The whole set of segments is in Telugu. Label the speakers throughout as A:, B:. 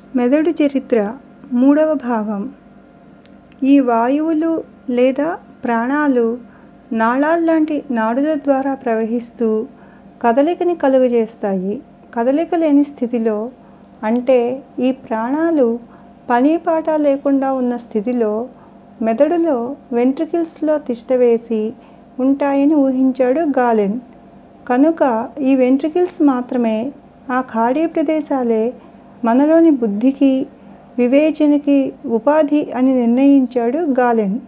A: మెదడు చరిత్ర మూడవ భాగం ఈ వాయువులు లేదా ప్రాణాలు నాళాల్లాంటి నాడుల ద్వారా ప్రవహిస్తూ కదలికని కలుగజేస్తాయి కదలిక లేని స్థితిలో అంటే ఈ ప్రాణాలు పనీపాటా లేకుండా ఉన్న స్థితిలో మెదడులో వెంట్రికల్స్ లో తిష్టవేసి ఉంటాయని ఊహించాడు గాలెన్ కనుక ఈ వెంట్రికల్స్ మాత్రమే ఆ ఖాళీ ప్రదేశాలే మనలోని బుద్ధికి వివేచనకి ఉపాధి అని నిర్ణయించాడు గాలెన్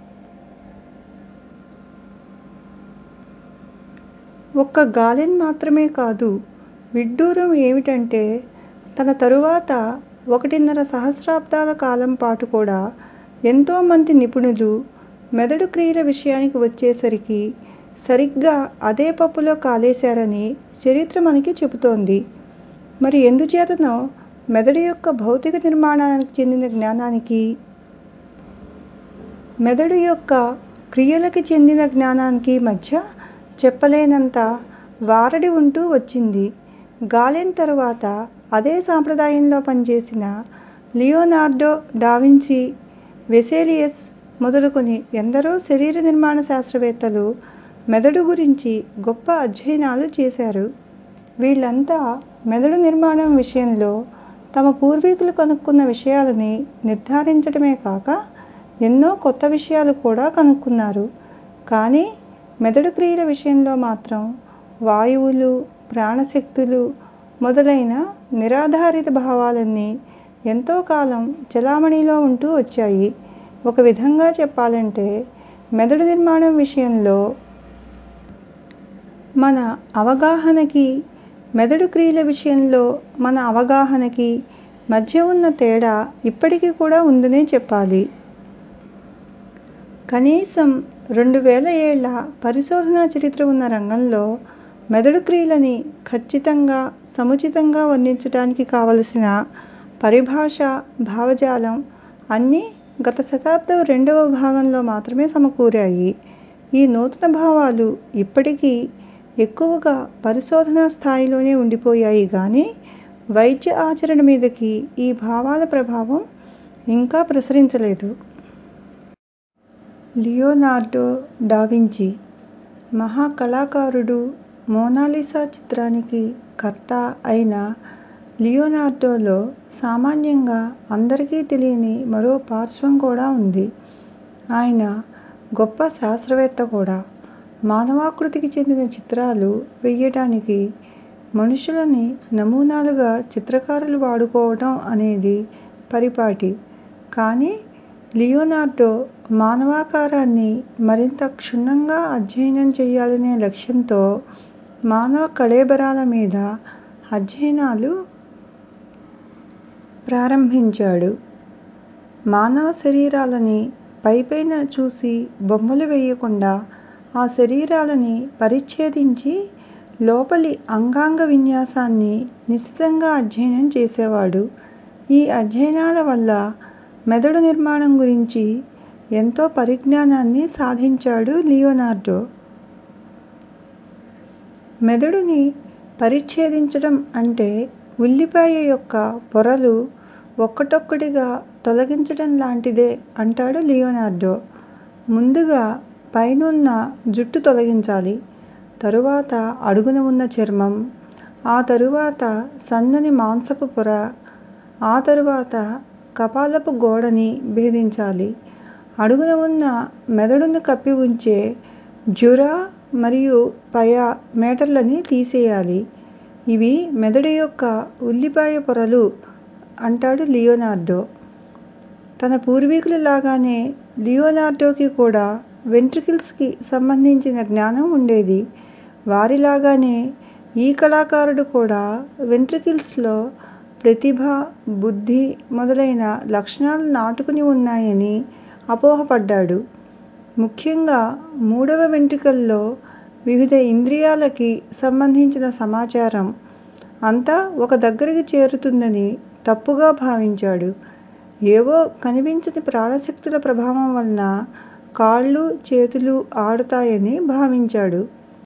A: ఒక్క గాలెన్ మాత్రమే కాదు విడ్డూరం ఏమిటంటే తన తరువాత ఒకటిన్నర సహస్రాబ్దాల కాలం పాటు కూడా ఎంతో మంది నిపుణులు మెదడు క్రియల విషయానికి వచ్చేసరికి సరిగ్గా అదే పప్పులో కాలేశారని చరిత్ర మనకి చెబుతోంది మరి ఎందుచేతనో మెదడు యొక్క భౌతిక నిర్మాణానికి చెందిన జ్ఞానానికి మెదడు యొక్క క్రియలకి చెందిన జ్ఞానానికి మధ్య చెప్పలేనంత వారధి ఉంటూ వచ్చింది గాలెన్ తరువాత అదే సంప్రదాయంలో పనిచేసిన లియోనార్డో డావిన్సీ వెసెలియస్ మొదలుకొని ఎందరో శరీర నిర్మాణ శాస్త్రవేత్తలు మెదడు గురించి గొప్ప అధ్యయనాలు చేశారు వీళ్ళంతా మెదడు నిర్మాణం విషయంలో తమ పూర్వీకులు కనుక్కున్న విషయాలని నిర్ధారించటమే కాక ఎన్నో కొత్త విషయాలు కూడా కనుక్కున్నారు కానీ మెదడు క్రియల విషయంలో మాత్రం వాయువులు ప్రాణశక్తులు మొదలైన నిరాధారిత భావాలన్నీ ఎంతో కాలం చెలామణిలో ఉంటూ వచ్చాయి ఒక విధంగా చెప్పాలంటే మెదడు నిర్మాణం విషయంలో మన అవగాహనకి మెదడు క్రియల విషయంలో మన అవగాహనకి మధ్య ఉన్న తేడా ఇప్పటికీ కూడా ఉందనే చెప్పాలి కనీసం రెండు వేల ఏళ్ల పరిశోధనా చరిత్ర ఉన్న రంగంలో మెదడు క్రియలని ఖచ్చితంగా సముచితంగా వర్ణించటానికి కావలసిన పరిభాష భావజాలం అన్నీ గత శతాబ్దం రెండవ భాగంలో మాత్రమే సమకూరాయి ఈ నూతన భావాలు ఇప్పటికీ ఎక్కువగా పరిశోధనా స్థాయిలోనే ఉండిపోయాయి గానీ వైద్య ఆచరణ మీదకి ఈ భావాల ప్రభావం ఇంకా ప్రసరించలేదు లియోనార్డో డావిన్సీ మహా కళాకారుడు మోనాలిసా చిత్రానికి కర్త అయిన లియోనార్డోలో సామాన్యంగా అందరికీ తెలియని మరో పార్శ్వం కూడా ఉంది ఆయన గొప్ప శాస్త్రవేత్త కూడా మానవాకృతికి చెందిన చిత్రాలు వెయ్యటానికి మనుషులని నమూనాలుగా చిత్రకారులు వాడుకోవటం అనేది పరిపాటి కానీ లియోనార్డో మానవాకారాన్ని మరింత క్షుణ్ణంగా అధ్యయనం చెయ్యాలనే లక్ష్యంతో మానవ కళేబరాల మీద అధ్యయనాలు ప్రారంభించాడు మానవ శరీరాలని పైపైన చూసి బొమ్మలు వెయ్యకుండా ఆ శరీరాలని పరిచ్ఛేదించి లోపలి అంగాంగ విన్యాసాన్ని నిశితంగా అధ్యయనం చేసేవాడు ఈ అధ్యయనాల వల్ల మెదడు నిర్మాణం గురించి ఎంతో పరిజ్ఞానాన్ని సాధించాడు లియోనార్డో మెదడుని పరిచ్ఛేదించటం అంటే ఉల్లిపాయ యొక్క పొరలు ఒక్కటొక్కటిగా తొలగించటం లాంటిదే అంటాడు లియోనార్డో ముందుగా పైనున్న జుట్టు తొలగించాలి తరువాత అడుగున ఉన్న చర్మం ఆ తరువాత సన్నని మాంసపు పొర ఆ తరువాత కపాలపు గోడని భేదించాలి అడుగున ఉన్న మెదడును కప్పి ఉంచే డ్యూరా మరియు పయా మేటర్లని తీసేయాలి ఇవి మెదడు యొక్క ఉల్లిపాయ పొరలు అంటాడు లియోనార్డో తన పూర్వీకుల లాగానే లియోనార్డోకి కూడా వెంట్రికల్స్ కి సంబంధించిన జ్ఞానం ఉండేది వారిలాగానే ఈ కళాకారుడు కూడా వెంట్రికల్స్ లో ప్రతిభ బుద్ధి మొదలైన లక్షణాలు నాటుకుని ఉన్నాయని అపోహపడ్డాడు ముఖ్యంగా మూడవ వెంట్రికల్లో వివిధ ఇంద్రియాలకి సంబంధించిన సమాచారం అంతా ఒక దగ్గరికి చేరుతుందని తప్పుగా భావించాడు ఏవో కనిపించని ప్రాణశక్తుల ప్రభావం వలన కాళ్ళు చేతులు ఆడుతాయని భావించాడు